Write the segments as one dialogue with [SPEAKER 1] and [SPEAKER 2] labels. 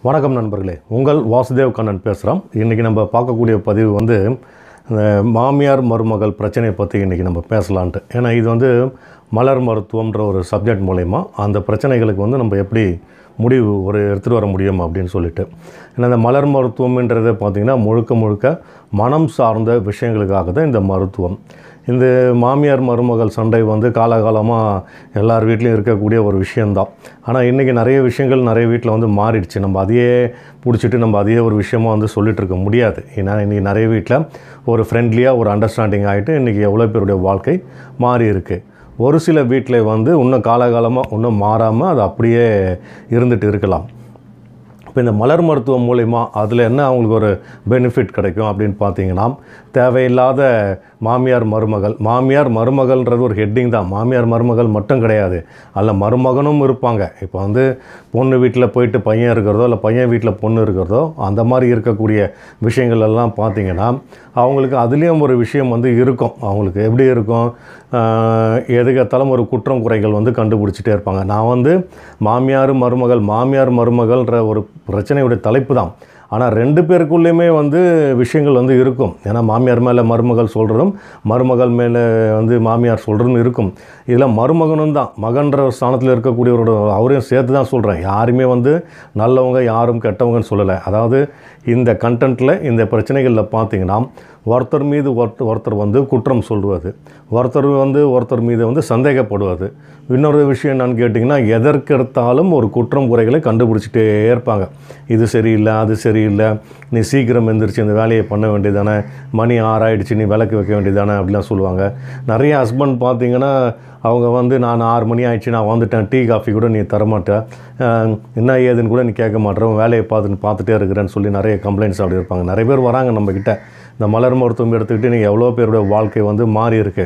[SPEAKER 1] வணக்கம் நண்பர்களே உங்கள் வாசுதேவ் கண்ணன் பேசுகிறோம் இன்றைக்கி நம்ம பார்க்கக்கூடிய பதிவு வந்து இந்த மாமியார் மருமகள் பிரச்சனையை பற்றி இன்றைக்கி நம்ம பேசலான்ட்டு ஏன்னா இது வந்து மலர் மருத்துவம்ன்ற ஒரு சப்ஜெக்ட் மூலயமா அந்த பிரச்சனைகளுக்கு வந்து நம்ம எப்படி முடிவு ஒரு எடுத்துகிட்டு வர முடியும் அப்படின்னு சொல்லிட்டு ஏன்னா இந்த மலர் மருத்துவம்ன்றது பார்த்திங்கன்னா முழுக்க முழுக்க மனம் சார்ந்த விஷயங்களுக்காக தான் இந்த மருத்துவம் இந்த மாமியார் மருமகள் சண்டை வந்து காலகாலமாக எல்லார் வீட்லேயும் இருக்கக்கூடிய ஒரு விஷயந்தான் ஆனால் இன்றைக்கி நிறைய விஷயங்கள் நிறைய வீட்டில் வந்து மாறிடுச்சு நம்ம அதையே பிடிச்சிட்டு நம்ம அதையே ஒரு விஷயமா வந்து சொல்லிட்டு இருக்க முடியாது ஏன்னா இன்றைக்கி நிறைய வீட்டில் ஒரு ஃப்ரெண்ட்லியாக ஒரு அண்டர்ஸ்டாண்டிங் ஆகிட்டு இன்றைக்கி எவ்வளோ பேருடைய வாழ்க்கை மாறி இருக்குது ஒரு சில வீட்டில் வந்து இன்னும் காலகாலமாக இன்னும் மாறாமல் அது அப்படியே இருந்துட்டு இருக்கலாம் இப்போ இந்த மலர் மருத்துவம் மூலிமா அதில் என்ன அவங்களுக்கு ஒரு பெனிஃபிட் கிடைக்கும் அப்படின்னு பார்த்தீங்கன்னா தேவையில்லாத மாமியார் மருமகள் மாமியார் மருமகள்ன்றது ஒரு ஹெட்டிங் தான் மாமியார் மருமகள் மட்டும் கிடையாது அதில் மருமகனும் இருப்பாங்க இப்போ வந்து பொண்ணு வீட்டில் போயிட்டு பையன் இருக்கிறதோ இல்லை பையன் வீட்டில் பொண்ணு இருக்கிறதோ அந்த மாதிரி இருக்கக்கூடிய விஷயங்கள் எல்லாம் பார்த்தீங்கன்னா அவங்களுக்கு அதுலேயும் ஒரு விஷயம் வந்து இருக்கும் அவங்களுக்கு எப்படி இருக்கும் ஆஹ், எதுக்கத்தாலும் ஒரு குற்றம் குறைகள் வந்து கண்டுபிடிச்சிட்டே இருப்பாங்க நான் வந்து மாமியார் மருமகள் மாமியார் மருமகள்ன்ற ஒரு பிரச்சனையுடைய தலைப்பு தான் ஆனால் ரெண்டு பேருக்குள்ளேயுமே வந்து விஷயங்கள் வந்து இருக்கும் ஏன்னா மாமியார் மேலே மருமகள் சொல்கிறதும் மருமகள் மேலே வந்து மாமியார் சொல்கிறதும் இருக்கும் இதில் மருமகனும் தான் மகன்ற ஒரு ஸ்தானத்தில் இருக்கக்கூடியவரோட அவரையும் சேர்த்து தான் சொல்கிறேன் யாருமே வந்து நல்லவங்க யாரும் கெட்டவங்கன்னு சொல்லலை அதாவது இந்த கண்டென்ட்டில் இந்த பிரச்சனைகளில் பார்த்தீங்கன்னா ஒருத்தர் மீது ஒருத்தர் ஒருத்தர் வந்து குற்றம் சொல்வது ஒருத்தர் வந்து ஒருத்தர் மீது வந்து சந்தேகப்படுவது இன்னொரு விஷயம் என்னன்னு கேட்டிங்கன்னா எதற்கெடுத்தாலும் ஒரு குற்றம் குறைகளை கண்டுபிடிச்சிட்டே இருப்பாங்க இது சரியில்லை அது சரியில்லை நீ சீக்கிரம் எந்திரிச்சு இந்த வேலையை பண்ண வேண்டியதானே மணி ஆறாயிடுச்சு நீ விளக்கு வைக்க வேண்டியதானே அப்படிலாம் சொல்லுவாங்க நிறைய ஹஸ்பண்ட் பார்த்தீங்கன்னா அவங்க வந்து நான் ஆறு மணி ஆயிடுச்சு நான் வந்துட்டேன் டீ காஃபி கூட நீ தரமாட்டேன் அஹ், என்ன ஏதுன்னு கூட நீ கேட்க மாட்டேன் வேலையை பார்த்துட்டு பார்த்துட்டே இருக்கிறேன்னு சொல்லி நிறைய கம்ப்ளைண்ட்ஸ் அப்படி இருப்பாங்க நிறைய பேர் வராங்க நம்மக்கிட்ட இந்த மலர் மருத்துவம் எடுத்துக்கிட்டு நீங்கள் எவ்வளோ பேருடைய வாழ்க்கை வந்து மாறி இருக்கு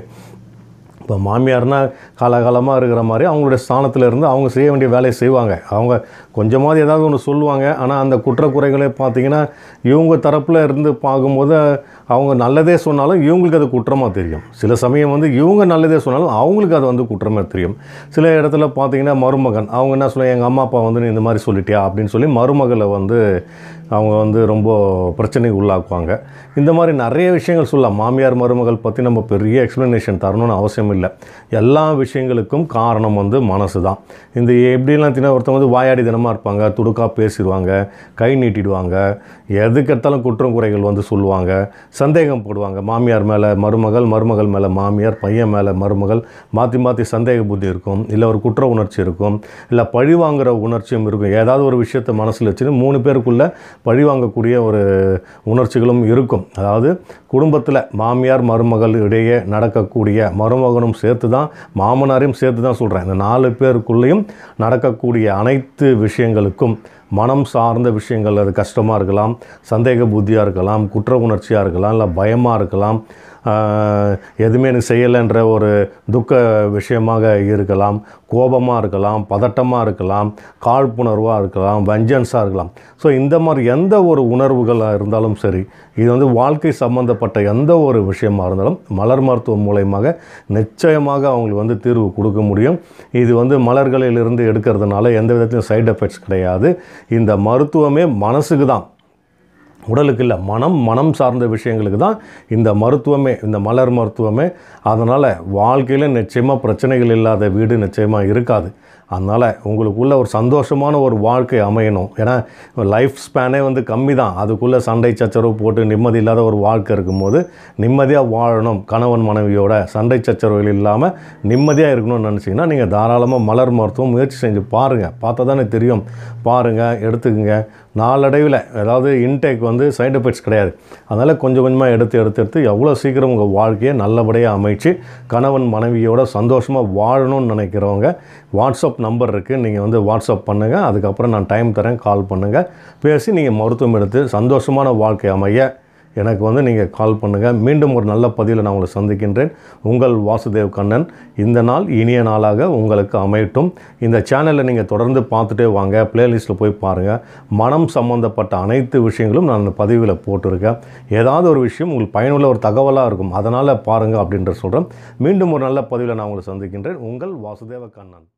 [SPEAKER 1] இப்போ மாமியார்னா காலகாலமாக இருக்கிற மாதிரி அவங்களுடைய ஸ்தானத்தில் இருந்து அவங்க செய்ய வேண்டிய வேலையை செய்வாங்க அவங்க கொஞ்சமாவது ஏதாவது ஒன்று சொல்லுவாங்க ஆனால் அந்த குற்றக்குறைகளை பார்த்தீங்கன்னா இவங்க தரப்பில் இருந்து பார்க்கும்போது அவங்க நல்லதே சொன்னாலும் இவங்களுக்கு அது குற்றமாக தெரியும் சில சமயம் வந்து இவங்க நல்லதே சொன்னாலும் அவங்களுக்கு அது வந்து குற்றமாக தெரியும் சில இடத்துல பார்த்தீங்கன்னா மருமகன் அவங்க என்ன சொல்ல எங்கள் அம்மா அப்பா வந்து நீ இந்த மாதிரி சொல்லிட்டியா அப்படின்னு சொல்லி மருமகளை வந்து அவங்க வந்து ரொம்ப பிரச்சனைக்கு உள்ளாக்குவாங்க இந்த மாதிரி நிறைய விஷயங்கள் சொல்லலாம் மாமியார் மருமகள் பற்றி நம்ம பெரிய எக்ஸ்ப்ளனேஷன் தரணும்னு அவசியம் இல்லை எல்லா விஷயங்களுக்கும் காரணம் வந்து மனசு தான் இந்த எப்படிலாம் தின ஒருத்தவங்க வந்து வாயாடி தினமாக இருப்பாங்க துடுக்காக பேசிடுவாங்க கை நீட்டிடுவாங்க எதுக்கெடுத்தாலும் குற்றம் குறைகள் வந்து சொல்லுவாங்க சந்தேகம் போடுவாங்க மாமியார் மேலே மருமகள் மருமகள் மேலே மாமியார் பையன் மேலே மருமகள் மாற்றி மாற்றி சந்தேக புத்தி இருக்கும் இல்லை ஒரு குற்ற உணர்ச்சி இருக்கும் இல்லை பழி வாங்குற உணர்ச்சியும் இருக்கும் ஏதாவது ஒரு விஷயத்தை மனசில் வச்சுட்டு மூணு பேருக்குள்ளே பழி வாங்கக்கூடிய ஒரு உணர்ச்சிகளும் இருக்கும் அதாவது குடும்பத்தில் மாமியார் மருமகள் இடையே நடக்கக்கூடிய மருமகனும் சேர்த்து தான் மாமனாரையும் சேர்த்து தான் சொல்கிறேன் இந்த நாலு பேருக்குள்ளேயும் நடக்கக்கூடிய அனைத்து விஷயங்களுக்கும் மனம் சார்ந்த விஷயங்கள் அது கஷ்டமாக இருக்கலாம் சந்தேக புத்தியாக இருக்கலாம் குற்ற உணர்ச்சியாக இருக்கலாம் இல்லை பயமாக இருக்கலாம் ஆஹ், எதுவுமே எனக்கு செய்யலைன்ற ஒரு துக்க விஷயமாக இருக்கலாம் கோபமாக இருக்கலாம் பதட்டமாக இருக்கலாம் காழ்ப்புணர்வாக இருக்கலாம் வஞ்சன்ஸாக இருக்கலாம் ஸோ இந்த மாதிரி எந்த ஒரு உணர்வுகளாக இருந்தாலும் சரி இது வந்து வாழ்க்கை சம்பந்தப்பட்ட எந்த ஒரு விஷயமா இருந்தாலும் மலர் மருத்துவம் மூலயமாக நிச்சயமாக அவங்களுக்கு வந்து தீர்வு கொடுக்க முடியும் இது வந்து மலர்களிலிருந்து எடுக்கிறதுனால எந்த விதத்திலும் சைடு எஃபெக்ட்ஸ் கிடையாது இந்த மருத்துவமே மனசுக்கு தான் உடலுக்கு இல்லை மனம் மனம் சார்ந்த விஷயங்களுக்கு தான் இந்த மருத்துவமே இந்த மலர் மருத்துவமே அதனால் வாழ்க்கையில் நிச்சயமாக பிரச்சனைகள் இல்லாத வீடு நிச்சயமாக இருக்காது அதனால் உங்களுக்குள்ள ஒரு சந்தோஷமான ஒரு வாழ்க்கை அமையணும் ஏன்னா லைஃப் ஸ்பேனே வந்து கம்மி தான் அதுக்குள்ளே சண்டை சச்சரவு போட்டு நிம்மதி இல்லாத ஒரு வாழ்க்கை இருக்கும்போது நிம்மதியாக வாழணும் கணவன் மனைவியோட சண்டை சச்சரவுகள் இல்லாமல் நிம்மதியாக இருக்கணும்னு நினச்சிங்கன்னா நீங்கள் தாராளமாக மலர் மருத்துவம் முயற்சி செஞ்சு பாருங்கள் பார்த்தா தானே தெரியும் பாருங்கள் எடுத்துக்கங்க நாளடைவில் அதாவது இன்டேக் வந்து சைடு எஃபெக்ட்ஸ் கிடையாது அதனால் கொஞ்சம் கொஞ்சமாக எடுத்து எடுத்து எடுத்து எவ்வளோ சீக்கிரம் உங்கள் வாழ்க்கையை நல்லபடியாக அமைச்சு கணவன் மனைவியோட சந்தோஷமாக வாழணும்னு நினைக்கிறவங்க வாட்ஸ்அப் நம்பர் இருக்குது நீங்கள் வந்து வாட்ஸ்அப் பண்ணுங்கள் அதுக்கப்புறம் நான் டைம் தரேன் கால் பண்ணுங்கள் பேசி நீங்கள் மருத்துவம் எடுத்து சந்தோஷமான வாழ்க்கை அமைய எனக்கு வந்து நீங்கள் கால் பண்ணுங்கள் மீண்டும் ஒரு நல்ல பதிவில் நான் உங்களை சந்திக்கின்றேன் உங்கள் வாசுதேவ் கண்ணன் இந்த நாள் இனிய நாளாக உங்களுக்கு அமையட்டும் இந்த சேனலில் நீங்கள் தொடர்ந்து பார்த்துட்டே வாங்க பிளேலிஸ்ட்டில் போய் பாருங்கள் மனம் சம்மந்தப்பட்ட அனைத்து விஷயங்களும் நான் அந்த பதிவில் போட்டிருக்கேன் ஏதாவது ஒரு விஷயம் உங்களுக்கு பயனுள்ள ஒரு தகவலாக இருக்கும் அதனால் பாருங்கள் அப்படின்ற சொல்கிறேன் மீண்டும் ஒரு நல்ல பதிவில் நான் உங்களை சந்திக்கின்றேன் உங்கள் வாசுதேவ கண்ணன்